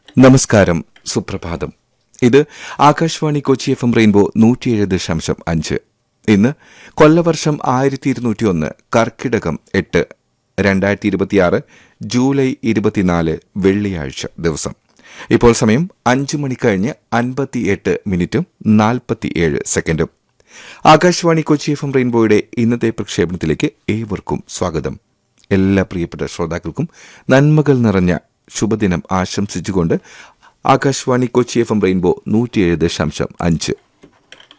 നമസ്കാരം സുപ്രഭാതം ഇത് Akashvani Kochi F M Rainbow നൂറ്റിയേഴ് ദശാംശം അഞ്ച് ഇന്ന് കൊല്ലവർഷം ആയിരത്തി ഇരുന്നൂറ്റി ഒന്ന് കർക്കിടകം എട്ട് രണ്ടായിരത്തി ഇരുപത്തിയാറ് ജൂലൈ ഇരുപത്തിനാല് വെള്ളിയാഴ്ച ദിവസം ഇപ്പോൾ സമയം അഞ്ചു മണി കഴിഞ്ഞ് അൻപത്തിയെട്ട് മിനിറ്റും നാൽപ്പത്തിയേഴ് സെക്കൻഡും ആകാശവാണി കൊച്ചി എഫ് എം റെയിൻബോയുടെ ഇന്നത്തെ പ്രക്ഷേപണത്തിലേക്ക് ഏവർക്കും സ്വാഗതം എല്ലാ പ്രിയപ്പെട്ട ശ്രോതാക്കൾക്കും നന്മകൾ നിറഞ്ഞ ശുഭദിനം ആശംസിച്ചുകൊണ്ട് Akashvani Kochi F M Rainbow നൂറ്റിയേഴ് ദശാംശം അഞ്ച്